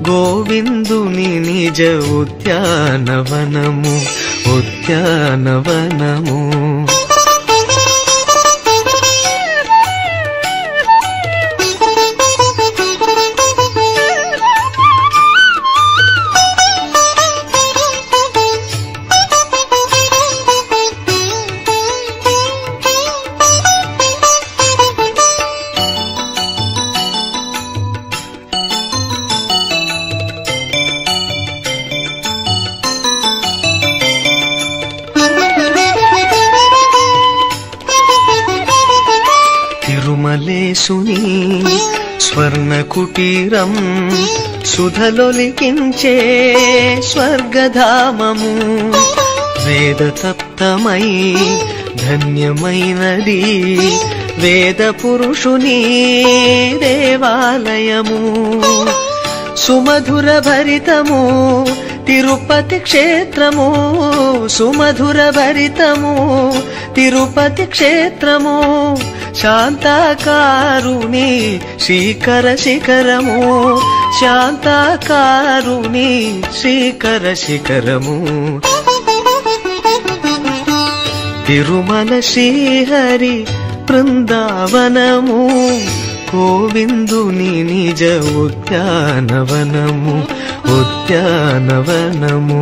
గోవిందుని నిజ ఉద్యానవనము ఉద్యానవనము తిరుమలేశుని స్వర్ణ కుటీరం సుధలొలికించే స్వర్గధామము వేద తప్తమై ధన్యమైనది వేద పురుషుని దేవాలయము సుమధుర భరితము తిరుపతి క్షేత్రము సుమధుర భరితము తిరుపతి క్షేత్రము శాంతాకారుని శ్రీకర శిఖరము శాంతాకారుని శ్రీకర శిఖరము తిరుమల శ్రీహరి బృందావనము గోవిందుని నిజ ఉద్యానవనము ఉద్యానవనము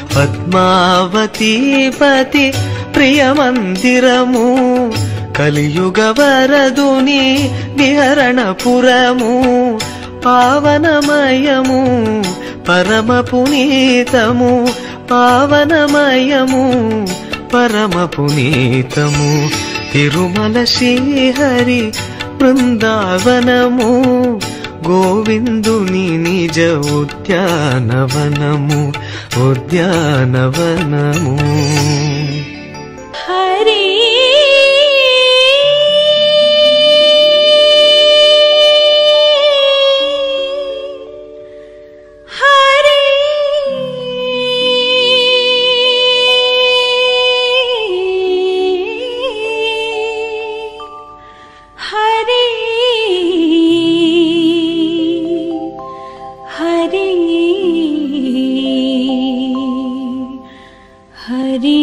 పద్మావతీపతి ప్రియ మందిరము కలియుగ వరదుని విహరణపురము పావనమయము పరమ పునీతము పావనమయము పరమ పునీతము తిరుమల శ్రీహరి బృందావనము గోవిందుని నిజ ఉద్యానవనము ఉద్యానవనము హరి హరి హరి హరి హరి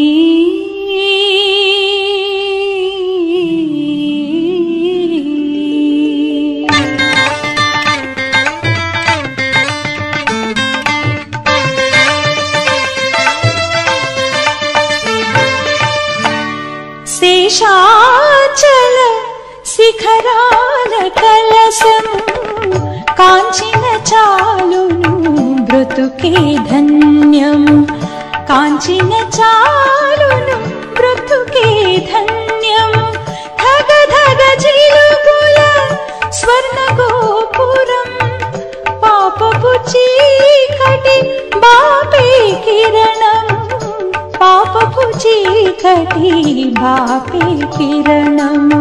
శేషాచల శిఖరాల కలసము కాంచిన చాలును బ్రతుకే ధన్యము కాంచిన చాలును బ్రతుకే ధన్యము ధగ ధగ జిలుగుల స్వర్ణ గోపురం పాపపు చీకటి బాపే కిరణము పాపపు చీకటి బాపే కిరణము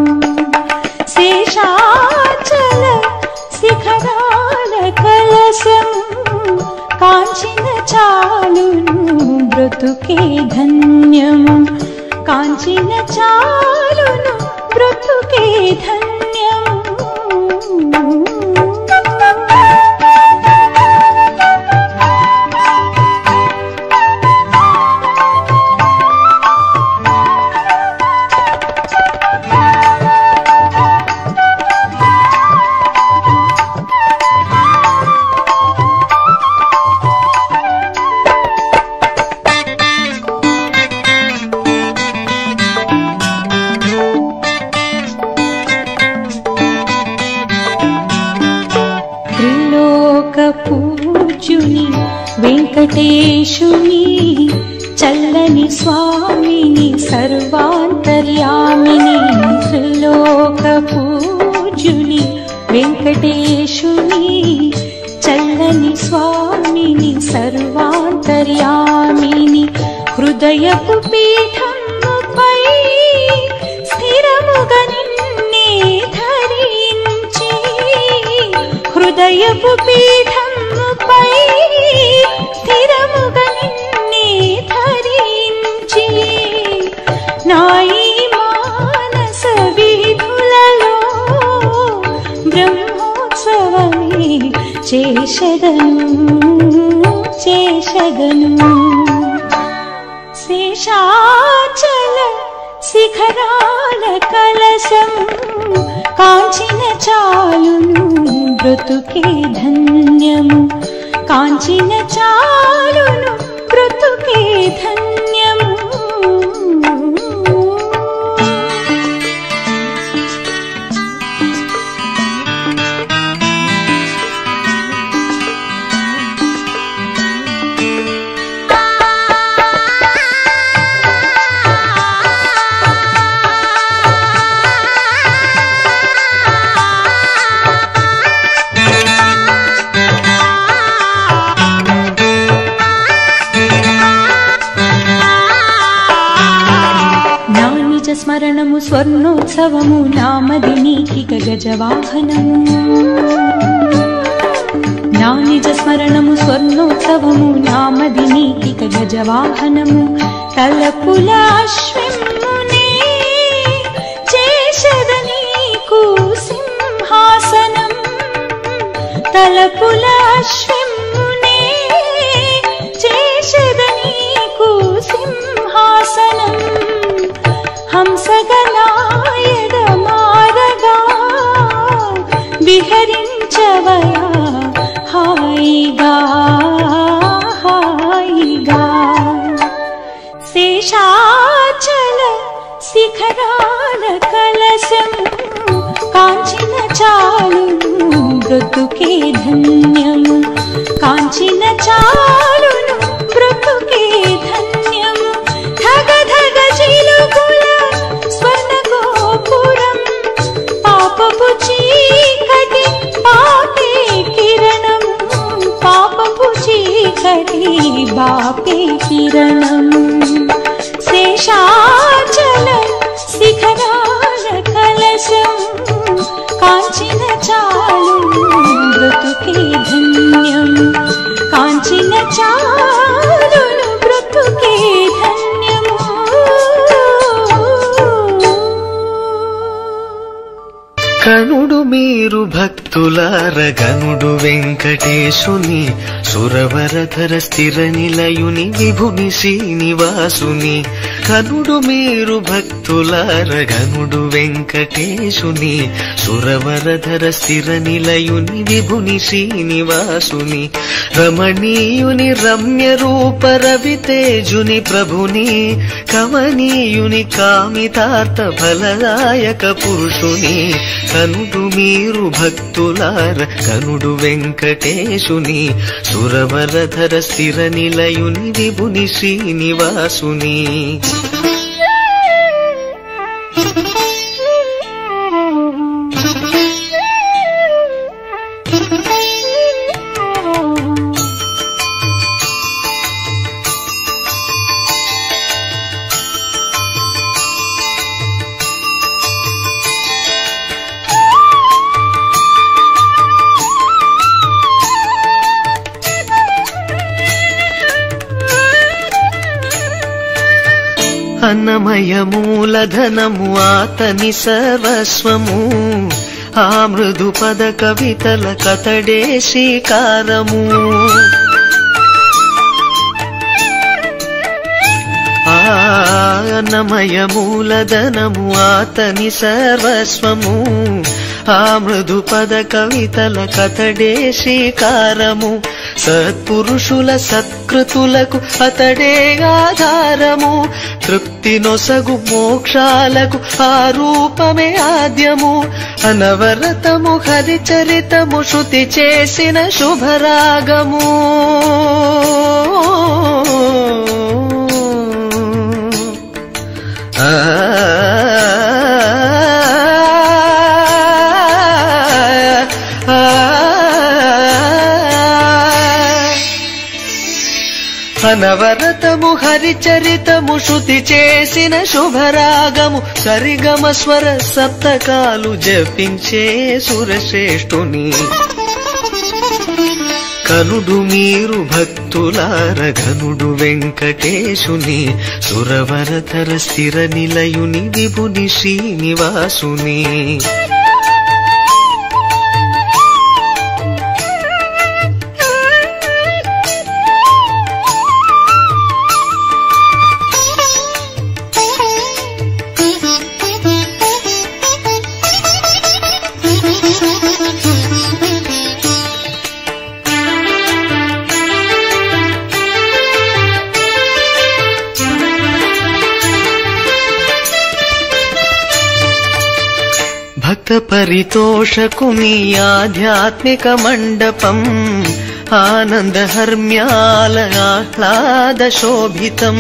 శేషాచల శిఖరాల కలసము కాంచిన చాలును బ్రతుకే ధన్యము కాంచిన చాలును బ్రతుకే ధన్యము త్రిలోక పూజ్యుని వెంకటేశుని చల్లని స్వామిని సర్వాంతర్యామిని త్రిలోక పూజ్యుని వెంకటేశుని చల్లని స్వామిని సర్వాంతర్యామిని హృదయపు పీఠముపై స్థిరముగా నిన్నే ధరించి హృదయపు పీఠముపై స్థిరముగా నిన్నే ధరించి నాయి మానస వీధులలో బ్రహ్మోత్సవమే చేసదను చేర్చగను శేషాచల శిఖరాల కలసం కాంచిన చాలును బ్రతుకే ధన్యము కాంచిన చాలును బ్రతుకే ధన్యము నా నిజ స్మరణము స్వర్ణోత్సవము నామది నీకిక గజవాహనము నా నిజ స్మరణము స్వర్ణోత్సవము నామది నీకిక గజవాహనము తలపుల అశ్విమునే చేసద నీకు సింహాసనం తలపుల అశ్విమునే చేసద నీకు సింహాసనం హంసగనాయద మారగా విహరించవయా హాయిగా హాయిగా శేషాచల శిఖరాల కలశం కాంచిన చాలు బ్రతుకే ధన్యము కాంచిన చాలును బ్రతుకే ధన్యము ధగ ధగ చిలుకుల స్వర్ణ గోపురం పాపపు చీకటి పాపే కిరణము పాపపు చీకటి బాపే కిరణము శేషాచల శిఖరాల కలశం కాంచిన చాలు బ్రతుకే ధన్యము కాంచిన చాలును బ్రతుకే ధన్యము కనుడు మీరు భక్తులార గనుడు వెంకటేశుని సురవరధర స్థిర నిలయుని విభుని శ్రీనివాసుని కనుడు మీరు భక్తులార గనుడు వెంకటేశుని సురవరధర స్థిర నిలయుని విభుని శ్రీనివాసుని రమణీయుని రమ్య రూప రవితేజుని ప్రభుని కమనీయుని కామితార్థ ఫలదాయక పురుషుని కనుడు మీరు భక్తులార కనుడు వెంకటేశుని సురవరధర స్థిర నిలయుని విభుని శ్రీనివాసుని అన్నమయ మూలధనము ఆతని సర్వస్వము ఆ మృదు పద కవితల కతడే శ్రీకారము ఆ అన్నమయ మూలధనము ఆతని సర్వస్వము ఆ మృదు పద కవితల కతడే శ్రీకారము సత్పురుషుల సత్కృతులకు అతడే ఆధారము తృప్తి నొసగు మోక్షాలకు ఆ రూపమే ఆద్యము అనవరతము హరిచరితము శృతి చేసిన శుభరాగము ఆ అనవరతము హరిచరితము శృతి చేసిన శుభరాగము సరిగమ స్వర సప్తకాలు జపించే సురశ్రేష్ఠుని కనుడు మీరు భక్తులార ఘనుడు వెంకటేశుని సురవరతర స్థిర నిలయుని విభుని శ్రీనివాసుని భక్త పరితోషకుని ఆధ్యాత్మిక మండపం ఆనంద హర్మ్యాల ఆహ్లాద శోభితం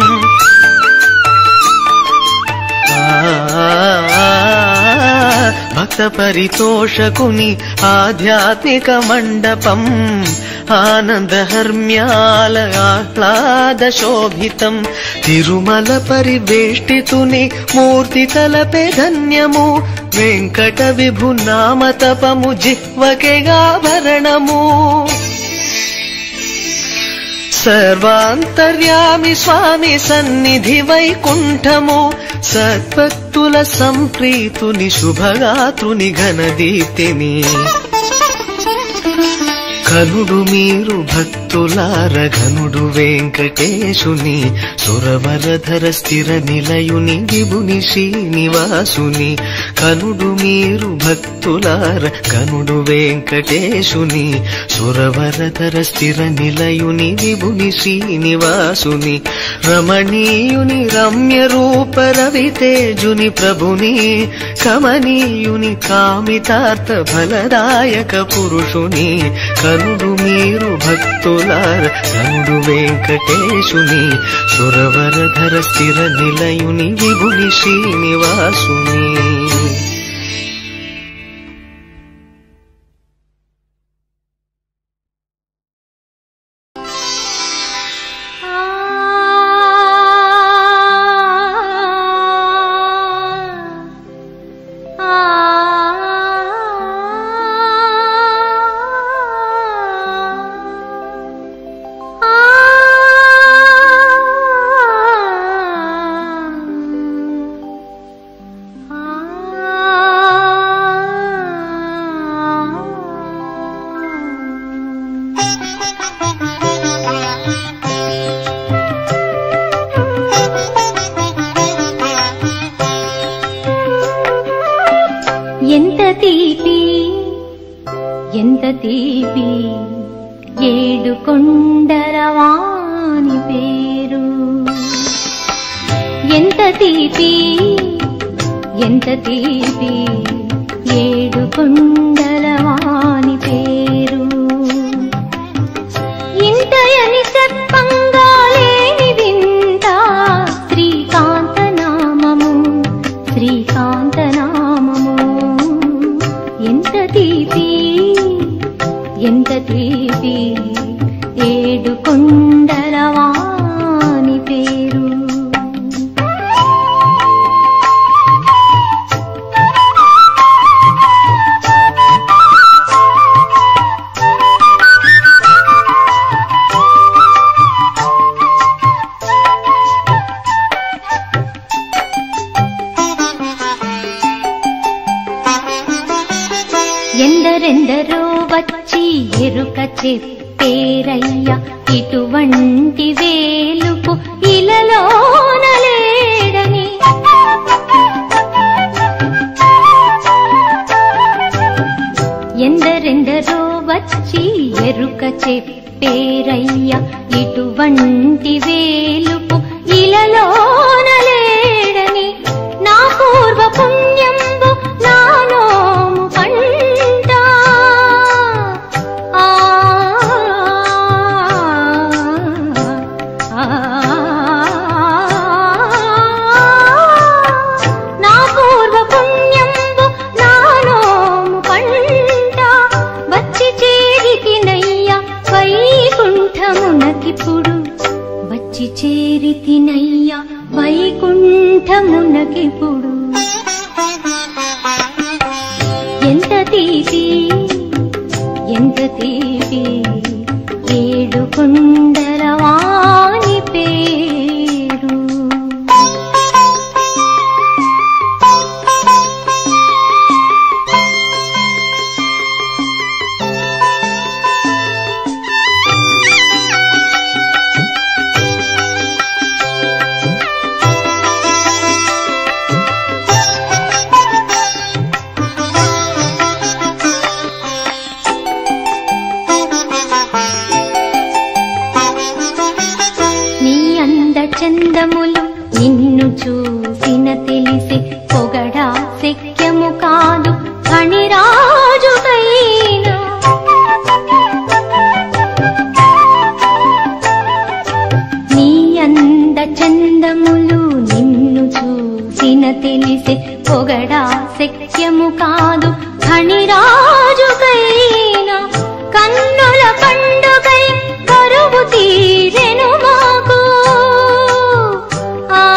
భక్త పరితోషకుని ఆధ్యాత్మిక మండపం ఆనంద హర్మ్యాల ఆహ్లాద శోభితం తిరుమల పరివేష్టితుని మూర్తి తలపే ధన్యము వెంకట విభు నామ తపము జిహ్వకెగాభరణము సర్వాంతర్యామి స్వామి సన్నిధి వైకుంఠము సద్భక్తుల సంప్రీతుని శుభగాత్రుని ఘనదీప్తిని కనుడు మీరు భక్తులార ఘనుడు వెంకటేశుని సురవరధర స్థిర నిలయుని విభుని శ్రీనివాసుని కనుడు మీరు భక్తులార ఘనుడు వెంకటేశుని సురవరధర స్థిర నిలయుని విభుని శ్రీనివాసుని రమణీయుని రమ్య రూప రవితేజుని ప్రభుని కమనీయుని కామితార్థ ఫలదాయక పురుషుని కనుడు మీరు భక్తులార కనుడు వెంకటేశుని సురవరధర స్థిర నిలయుని విభుని శ్రీనివాసుని ఎంత తీపి ఎంత తీపి ఏడు కొండరవాని పేరు ఎంత తీపి ఎంత తీపి ఏడు కొండలవాని పేరు ఇంతయని సత్పంగా లేని వింత శ్రీకాంత నామము శ్రీకాంత నామము ఎంత తీపి ఎంత తీపి ఏడు కొండలవాని పేరు ఎందరెందరో వచ్చి ఎరుక చెప్పేరయ్య ఇటువంటి వేలుపు ఇలలోనలేడని ఎందరెందరో వచ్చి ఎరుక చెప్పేరయ్య ఇటువంటి వేలుపు ఇలలోనలేడని నా పూర్వ పుణ్యంబు నా నోము పంట ఆ, ఆ, నా పూర్వ పుణ్యంబు నా నోము పంట వచ్చి చేరితినయ్య వైకుంఠమునకిప్పుడు వచ్చి చేరితినయ్య వైకుంఠమునకిప్పుడు ఎంత తీపి ఎంత తీపి ఏడు కొండలవాని పేరు నీ అంద చందములు నిన్ను చూసిన తెలిసి పొగడా శక్యము కాదు ఘన చందములు నిన్ను చూసిన తెలిసే పొగడా శక్యము కాదు ఫణిరాజుకైనా కన్నుల పండుగై కరువు తీరెను మాకు ఆ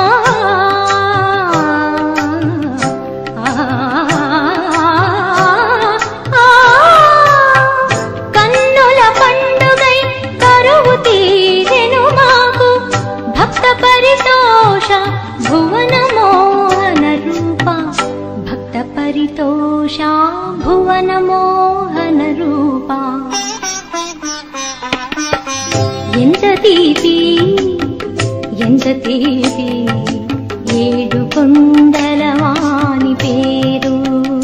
కన్నుల పండుగై కరువు తీరెను మాకు భక్త పరితోష భువన మోహన రూప భక్త పరితోష భువన మోహన రూప ఎంత తీపి ఎంత తీపి ఏడు కొండలవాని పేరు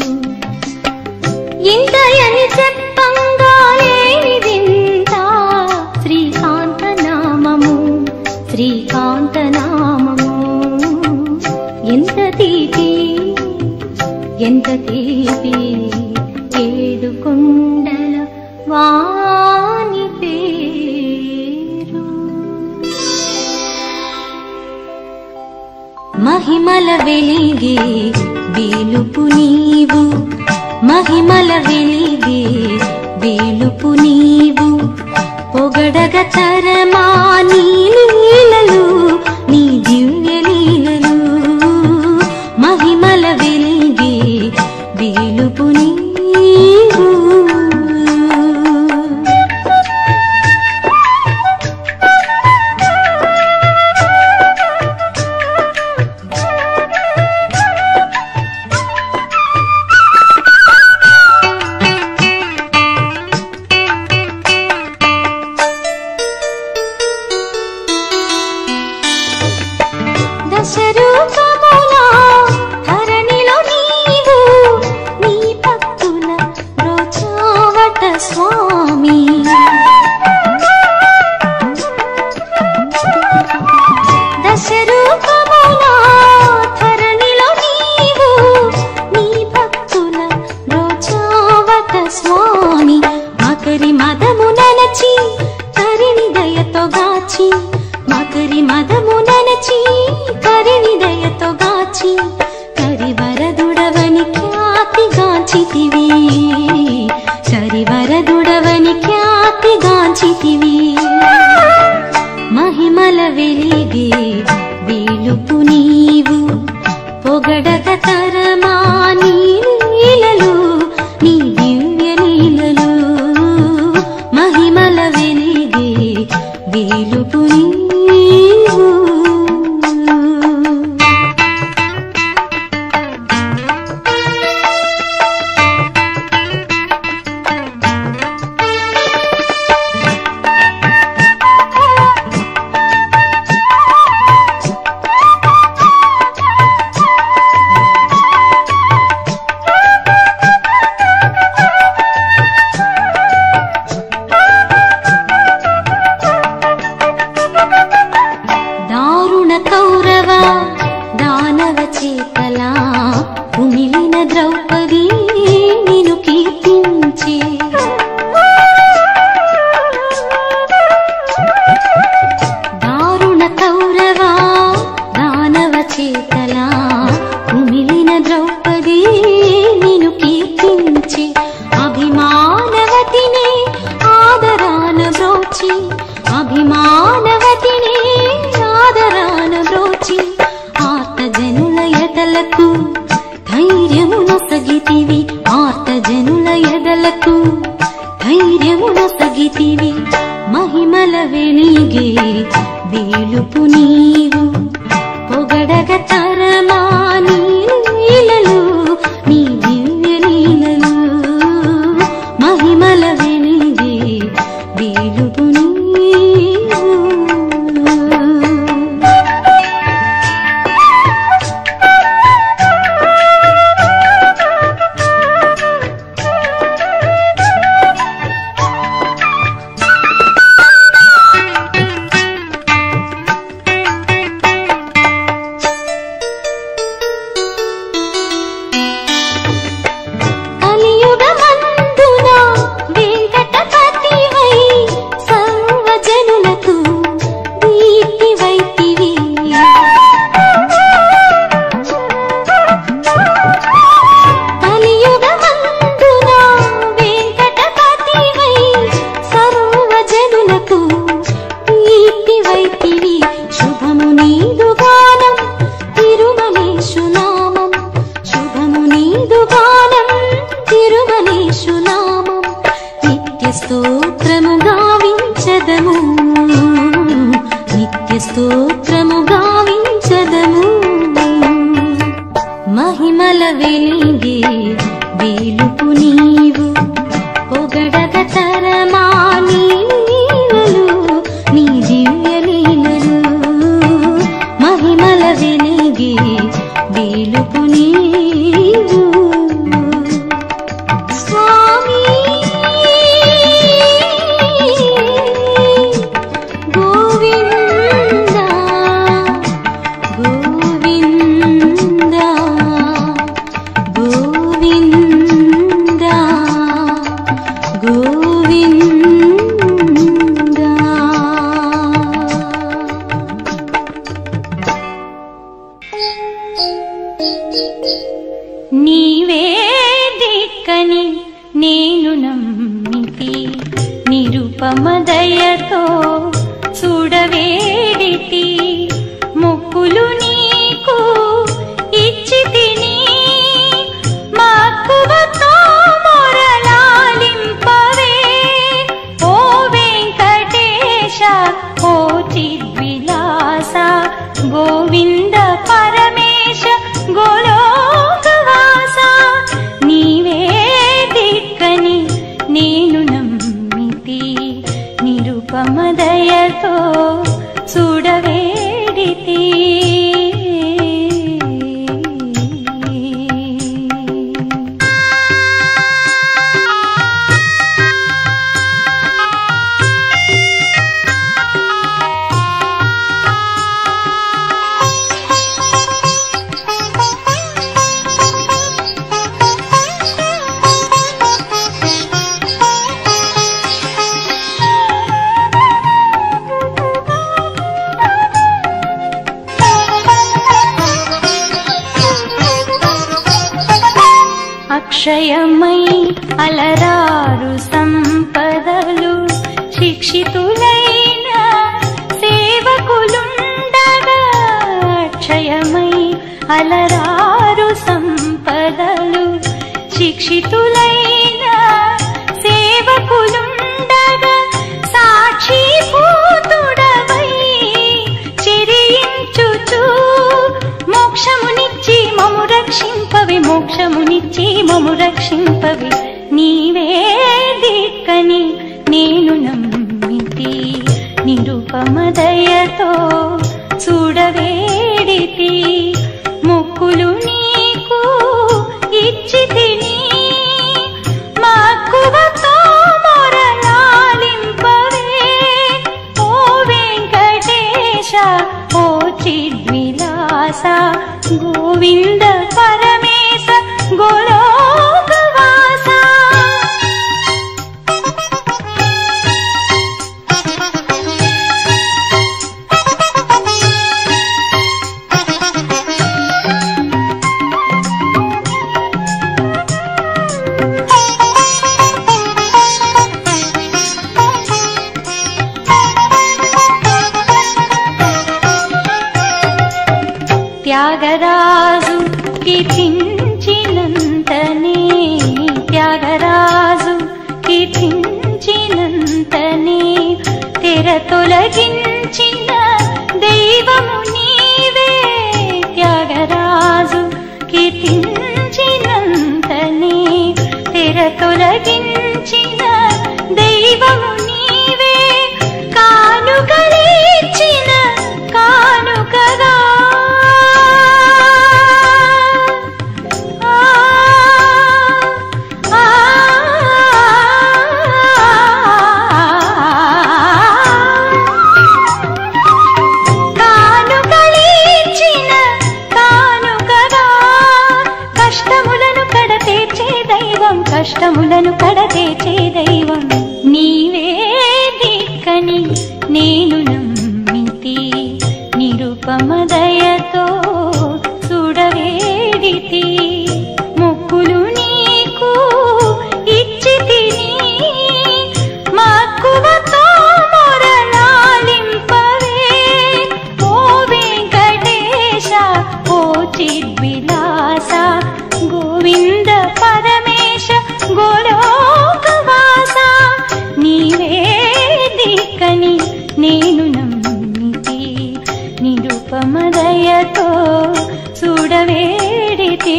ఇంతయని చెప్పంగా లేనిదింత శ్రీకాంత నామము శ్రీకాంత నామము ఎంత తీపి ఎంత తీపి ఏడు కొండల వాని పేరు మహిమల వెలిగే వేలుపు నీవు మహిమల వెలిగే వేలుపు నీవు పొగడగ తరమా నీ లీలలు నీ దివ్య లీలలు మహిమల వెలిగే వేలుపు నీవు దశరూపముల ధరణిలో నీవు నీ భక్తుల రోచావట స్వామి దశరూపముల ధరణిలో నీవు నీ భక్తుల రోచావట స్వామి మకరి మదము ననచి కరిణి దయతో గాచి మకరి మదము ననచి కరిణి దయతో గాచి కరివరదుడవని ఖ్యాతి గాంచితివి కరివరదుడవని ఖ్యాతి గాంచితివి మహిమల వెలిగే వేలుపు నీవు పొగడక తరమా నీ లీలలు నీ దివ్య లీలలు మహిమల వెలిగే వేలుపు నీవు దారుణ కౌరవ దానవ చేతలా కుమిలిన ద్రౌపది నిను కీర్తించే దారుణ కౌరవ దానవ చేతలా కుమిలిన ద్రౌపది నిను కీర్తించి అభిమానవతిని ఆదరాన బ్రోచి అభిమానవతిని ఆదరాన బ్రోచి ఆర్త జనుల ఎదలకు ధైర్యము నొసగితివి ఆర్త జనుల ఎదలకు ధైర్యము నొసగితివి మహిమల వెలిగే వేలుపు నీవు పొగడగ తరమా నీ లీలలు నీ దివ్య లీలలు మహిమల వెలిగే వేలుపు నీవు నిత్య స్తోత్రము గావించదము మహిమల వెలిగే వేలుపు నీవు పొగడగ తరమా నీ లీలలు నీ దివ్య లీలలు మహిమల వెలిగే వేలుపు నీవు స్వామి గోవింద గోవింద గోవింద గోవింద నీవే దిక్కని నేను నమ్మితి నిరుపమదయతో చూడవేడితి మొక్కులు నీకు ఇచ్చి తిని మక్కువతో మొరలాలింపవే ఓ వెంకటేశ ఓ చిద్విలాస గోవింద పరమేశ గోలోకవాస నీవే దిక్కని నేను నమ్మితి నిరుపమదయతో చూడవేడితి అక్షయమై అలరారు సంపదలు శిక్షితులైన సేవకులుండగా అక్షయమై అలరారు సంపదలు శిక్షితులైన సేవకులుండగా సాక్షి భూతుడవై చిరించుచు మోక్షమునిచ్చి మము రక్షింపవి మోక్షమునిచ్చి మము రక్షింపవి నీవే దిక్కని నేను నమ్మితి నిరుపమదయతో చూడవేడితి మొక్కులు నీకు ఇచ్చి తిని మక్కువతో మొరలాలింపవే ఓ వెంకటేశ ఓ చిద్విలాస గోవింద పరమేశ గోలోకవాస త్యాగరాజు కీర్తించినంతనే త్యాగరాజు కీర్తించినంతనే తెర తొలగించిన దైవము నీవే త్యాగరాజు కీర్తించినంతనే తెర తొలగించిన దైవము నీవే కానుకలిచ్చిన కానుకగా ఆ, ఆ, కానుకలిచ్చిన కానుకగా కష్టములను కడతీర్చే దైవం కష్టములను కడతీర్చే దైవం నీవే దిక్కని నేను నమ్మితి నిరుపమదయతో చూడవేడితి మొక్కులు నీకు ఇచ్చి తిని మక్కువతో మొరలాలింపవే ఓ వెంకటేశ ఓ చిద్విలాస గోవింద పరమేశ గోలోకవాస నీవే దిక్కని నేను నమ్మితే నిరుపమదయతో చూడవేడితే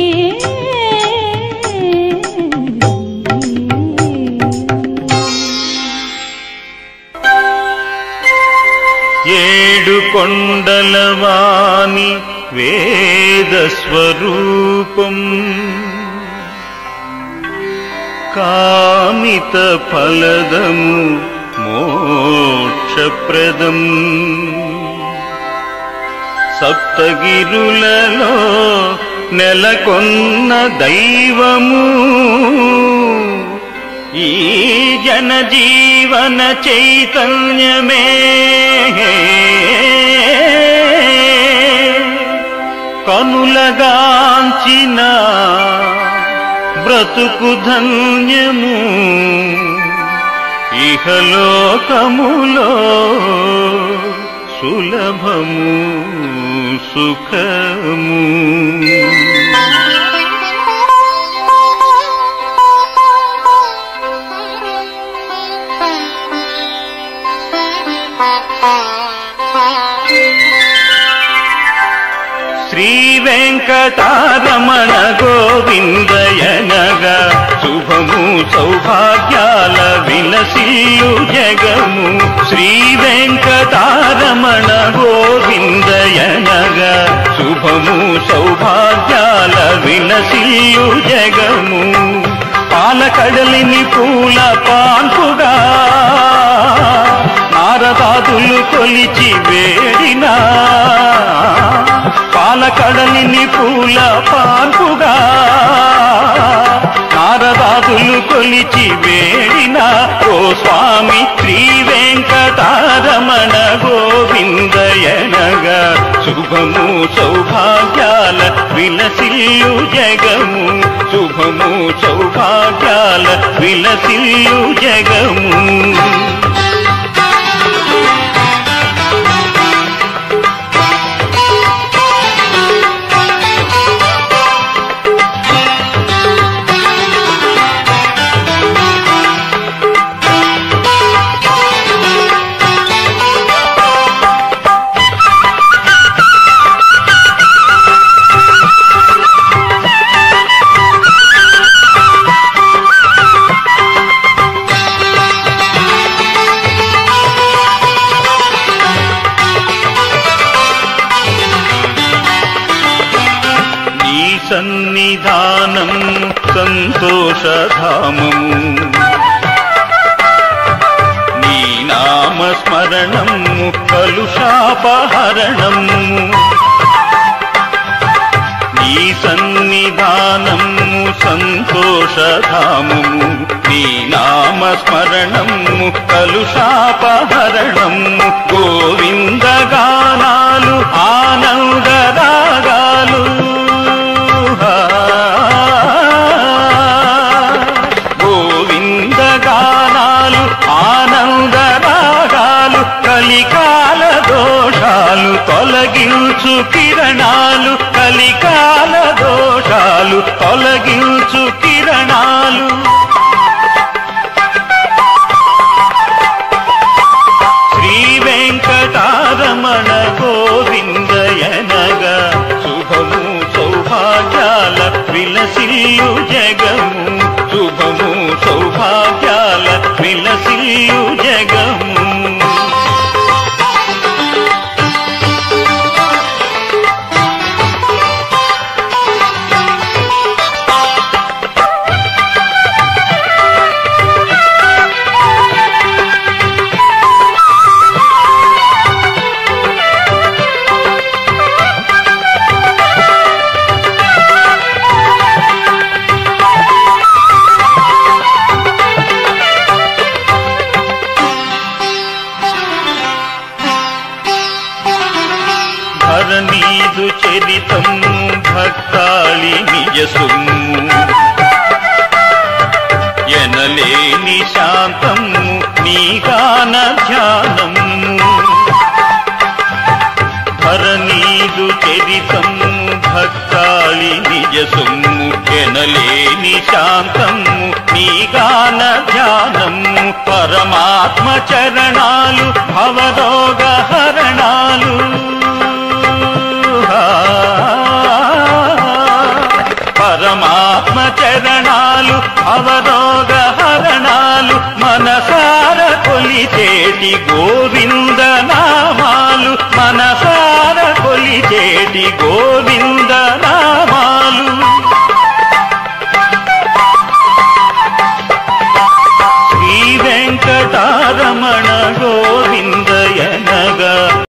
ఏడు కొండలవాని వేద స్వరూపం కామిత ఫలదము మోక్షప్రదం సప్తగిరులలో నెలకొన్న దైవము ఈ జనజీవన చైతన్యమే కనులగాంచిన బ్రతుకు ధన్యము ఇహలోకములో సులభము సుఖము శ్రీ వెంకటారమణ గోవిందయనగా శుభము సౌభాగ్యాల విలసిల్లు జగము శ్రీ వెంకటారమణ గోవిందయనగా శుభము సౌభాగ్యాల విలసిల్లు జగము పాలకడలిని పూల పాన్పుగా నారదాదులు కొలిచి వేడినా పాలకడలిని పూల పాన్పుగా నారదాదులు కొలిచి వేడిన ఓ స్వామి శ్రీ వెంకటారమణ గోవిందయనగా శుభము సౌభాగ్యాల విలసిల్లు జగము శుభము సౌభాగ్యాల విలసిల్లు జగము నీ సన్నిధానం సంతోషధామము నీ నామస్మరణము కలుషాపహరణము నీ సన్నిధానము సంతోషధామము నీ నామస్మరణము కలుషాపహరణము గోవిందగానాలు ఆనందరాగాలు గోవిందగానాలు ఆనందరాగాలు కలికాల దోషాలు తొలగించు కిరణాలు కలికాల దోషాలు తొలగించు కిరణాలు శ్రీ వెంకటారమణ గోవిందయనగా శుభము సౌభాగ్యాల విలసిల్లు జగము శుభము సౌభాగ్యాల విలసిల్లు జగము ధరణీదు చరితము భక్తాళి నిజ సొమ్ము ఎనలేని శాంతము నీగాన ధ్యానము ధరణీదు చరితము భక్తాళి నిజ సొమ్ము ఎనలేని ఎనలేని శాంతము నీ గాన ధ్యానము పరమాత్మ చరణాలు భవరోగ హరణాలు పరమాత్మ చరణాలు అవరోగ హరణాలు మనసార కొలిచేటి గోవింద నా